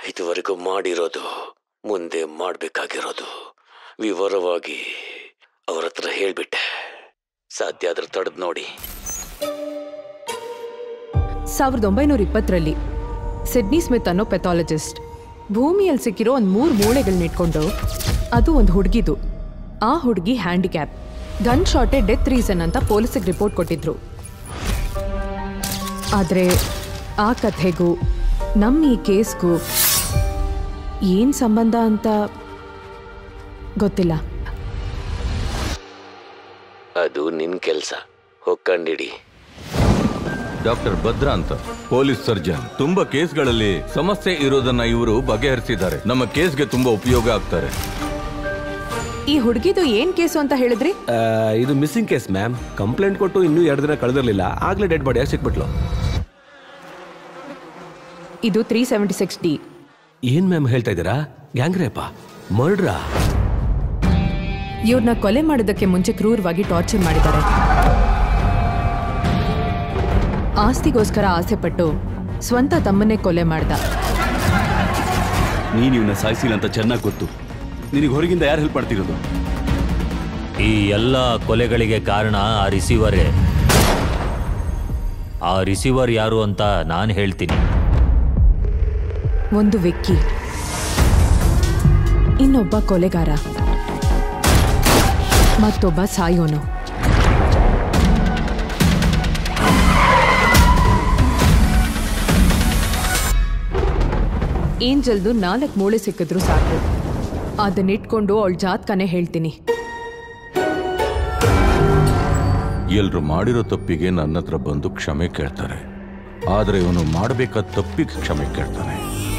ಇದುವರೆಗೂ ಮಾಡಿರೋದು ಮುಂದೆ ಮಾಡಬೇಕಾಗಿರೋದು ವಿವರವಾಗಿ ಅವ್ರ ಹತ್ರ ಹೇಳ್ಬಿಟ್ಟೆ ಸಾಧ್ಯ ಆದ್ರೆ ತಡೆದು ನೋಡಿ ಸಾವಿರದ ಒಂಬೈನೂರ ಇಪ್ಪತ್ತರಲ್ಲಿ ಸಿಡ್ನಿ ಸ್ಮಿತ್ ಅನ್ನೋ ಪೆಥಾಲಜಿಸ್ಟ್ ಭೂಮಿಯಲ್ಲಿ ಸಿಕ್ಕಿರೋ ಒಂದು ಮೂರು ಮೂಳೆಗಳನ್ನ ಇಟ್ಕೊಂಡು ಅದು ಒಂದು ಹುಡುಗಿದು ಆ ಹುಡುಗಿ ಹ್ಯಾಂಡಿಕ್ಯಾಪ್ ಗನ್ ಶಾಟೇ ಡೆತ್ ರೀಸನ್ ಅಂತ ಪೊಲೀಸಿಗೆ ರಿಪೋರ್ಟ್ ಕೊಟ್ಟಿದ್ರು ಆದರೆ ಆ ಕಥೆಗೂ ನಮ್ಮ ಈ ಕೇಸ್ಗೂ ಏನು ಸಂಬಂಧ ಅಂತ ಗೊತ್ತಿಲ್ಲ ಅದು ನಿನ್ ಕೆಲ್ಸ ಹೊಕ್ಕಂಡಿಡಿ ಡಾಕ್ಟರ್ ಭದ್ರಾ ಅಂತ ಪೊಲೀಸ್ ಸರ್ಜನ್ ತುಂಬಾ ಕೇಸ್ಗಳಲ್ಲಿ ಸಮಸ್ಯೆ ಇರೋದನ್ನ ಇವರು ಬಗೆಹರಿಸಿದ್ದಾರೆ ನಮ್ಮ ಕೇಸ್ಗೆ ತುಂಬಾ ಉಪಯೋಗ ಆಗ್ತಾರೆ ಈ ಹುಡುಗಿದು ಏನು ಕೇಸು ಅಂತ ಹೇಳಿದ್ರಿ ಆ, ಇದು ಮಿಸ್ಸಿಂಗ್ ಕೇಸ್ ಮ್ಯಾಮ್ ಕಂಪ್ಲೇಂಟ್ ಕೊಟ್ಟು ಇನ್ನೂ ಎರಡು ದಿನ ಕಳೆದಿರಲಿಲ್ಲ ಆಗ್ಲೇ ಡೆಡ್ ಬಾಡಿಯಾಗಿ ಸಿಕ್ಬಿಟ್ಲು ಇದು ತ್ರೀ ಸೆವೆಂಟಿ ಸಿಕ್ಸ್ ಡಿ ಏನ್ ಮ್ಯಾಮ್ ಹೇಳ್ತಾ ಇದ್ದೀರಾ ಗ್ಯಾಂಗ್ ರೇಪಾ ಮರ್ಡ್ರಾ ಇವ್ರನ್ನ ಕೊಲೆ ಮಾಡೋದಕ್ಕೆ ಮುಂಚೆ ಕ್ರೂರವಾಗಿ ಟಾರ್ಚರ್ ಮಾಡಿದ್ದಾರೆ ಆಸ್ತಿಗೋಸ್ಕರ ಆಸೆಪಟ್ಟು ಸ್ವಂತ ತಮ್ಮನ್ನೇ ಕೊಲೆ ಮಾಡ್ದ ನೀನು ಇವನ್ನ ಸಾಯಿಸಿಲ್ಲ ಅಂತ ಚೆನ್ನಾಗಿ ಗೊತ್ತು ನಿನಗೆ ಹೊರಗಿಂದ ಯಾರು ಹೆಲ್ಪ್ ಮಾಡ್ತಿರೋದು ಈ ಎಲ್ಲ ಕೊಲೆಗಳಿಗೆ ಕಾರಣ ಆ ರಿಸೀವರೇ ಆ ರಿಸೀವರ್ ಯಾರು ಅಂತ ನಾನು ಹೇಳ್ತೀನಿ ಒಂದು ವಿಕ್ಕಿ ಇನ್ನೊಬ್ಬ ಕೊಲೆಗಾರ ಮತ್ತೊಬ್ಬ ಸಾಯೋನು ಏಂಜಲ್ದು ನಾಲ್ಕು ಮೂಳೆ ಸಿಕ್ಕಿದ್ರು ಸಾಕು ಅದನ್ನಿಟ್ಕೊಂಡು ಅವಳ ಜಾತ್ಕನೇ ಹೇಳ್ತೀನಿ ಎಲ್ರು ಮಾಡಿರೋ ತಪ್ಪಿಗೆ ನನ್ನ ಹತ್ರ ಬಂದು ಕ್ಷಮೆ ಕೇಳ್ತಾರೆ ಆದ್ರೆ ಇವನು ಮಾಡಬೇಕಾದ ತಪ್ಪಿಗೆ ಕ್ಷಮೆ ಕೇಳ್ತಾನೆ